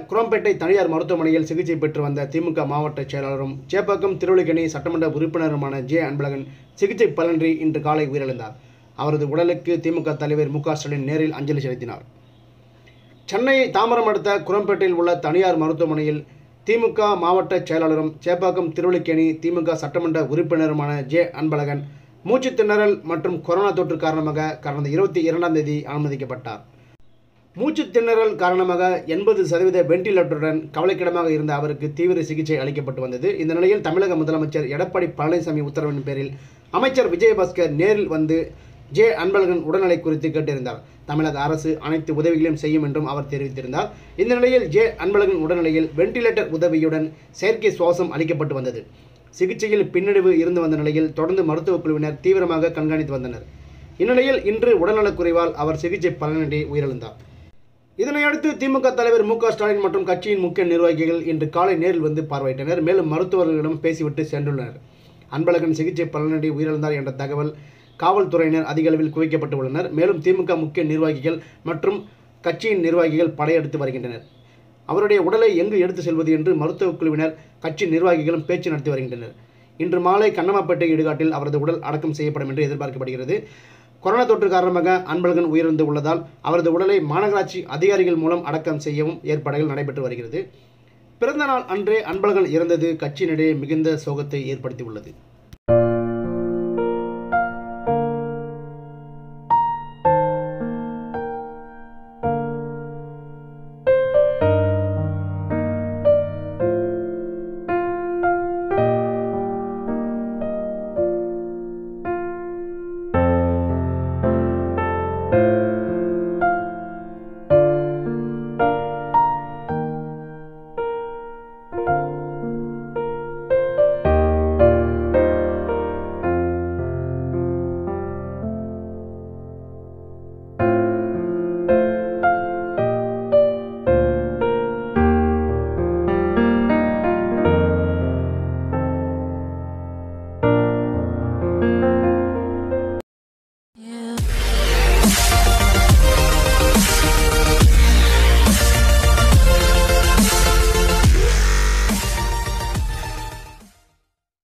குரோம்பேட்டை தனியார் மருத்துவமனையில் சிகிச்சை பெற்று வந்த திமுக மாவட்ட செயலாளரும் சேப்பாக்கம் திருவள்ளிக்கணி சட்டமன்ற உறுப்பினருமான ஜே அன்பழகன் சிகிச்சை பலனின்றி இன்று காலை உயிரிழந்தார் அவரது உடலுக்கு திமுக தலைவர் மு க ஸ்டாலின் நேரில் அஞ்சலி செலுத்தினார் சென்னை தாம்பரம் அடுத்த குரம்பேட்டையில் உள்ள தனியார் மருத்துவமனையில் திமுக மாவட்ட செயலாளரும் சேப்பாக்கம் திருவள்ளிக்கேணி திமுக சட்டமன்ற உறுப்பினருமான ஜே அன்பழகன் மூச்சுத் திணறல் மற்றும் கொரோனா தொற்று காரணமாக கடந்த இருபத்தி இரண்டாம் தேதி அனுமதிக்கப்பட்டார் மூச்சுத் திணறல் காரணமாக எண்பது சதவீத வெண்டிலேட்டருடன் கவலைக்கிடமாக இருந்த அவருக்கு தீவிர சிகிச்சை அளிக்கப்பட்டு வந்தது இந்த நிலையில் தமிழக முதலமைச்சர் எடப்பாடி பழனிசாமி உத்தரவின் பேரில் அமைச்சர் விஜயபாஸ்கர் நேரில் வந்து ஜே அன்பழகன் உடல்நிலை குறித்து கேட்டிருந்தார் தமிழக அரசு அனைத்து உதவிகளையும் செய்யும் என்றும் அவர் தெரிவித்திருந்தார் இந்த நிலையில் ஜே அன்பழகன் உடல்நிலையில் வெண்டிலேட்டர் உதவியுடன் செயற்கை சுவாசம் அளிக்கப்பட்டு வந்தது சிகிச்சையில் பின்னடைவு இருந்து வந்த நிலையில் தொடர்ந்து மருத்துவக் குழுவினர் தீவிரமாக கண்காணித்து வந்தனர் இந்நிலையில் இன்று உடல்நலக்குறைவால் அவர் சிகிச்சை பலனின்றி உயிரிழந்தார் இதனையடுத்து திமுக தலைவர் மு க ஸ்டாலின் மற்றும் கட்சியின் முக்கிய நிர்வாகிகள் இன்று காலை நேரில் வந்து பார்வையிட்டனர் மேலும் மருத்துவர்களிடம் பேசிவிட்டு சென்றுள்ளனர் அன்பழகன் சிகிச்சை பலனின்றி உயிரிழந்தார் என்ற தகவல் காவல்துறையினர் அதிக அளவில் குவிக்கப்பட்டு உள்ளனர் மேலும் திமுக முக்கிய நிர்வாகிகள் மற்றும் கட்சியின் நிர்வாகிகள் படையெடுத்து வருகின்றனர் அவருடைய உடலை எங்கு எடுத்து செல்வது என்று மருத்துவக் குழுவினர் கட்சி நிர்வாகிகளும் பேச்சு நடத்தி வருகின்றனர் இன்று மாலை கண்ணமாப்பேட்டை இடுகாட்டில் அவரது உடல் அடக்கம் செய்யப்படும் என்று எதிர்பார்க்கப்படுகிறது கொரோனா தொற்று காரணமாக அன்பழகன் உயிரிழந்து உள்ளதால் அவரது உடலை மாநகராட்சி அதிகாரிகள் மூலம் அடக்கம் செய்யவும் ஏற்பாடுகள் நடைபெற்று வருகிறது பிறந்த நாள் அன்றே அன்பழகன் இறந்தது கட்சியினிடையே மிகுந்த சோகத்தை ஏற்படுத்தியுள்ளது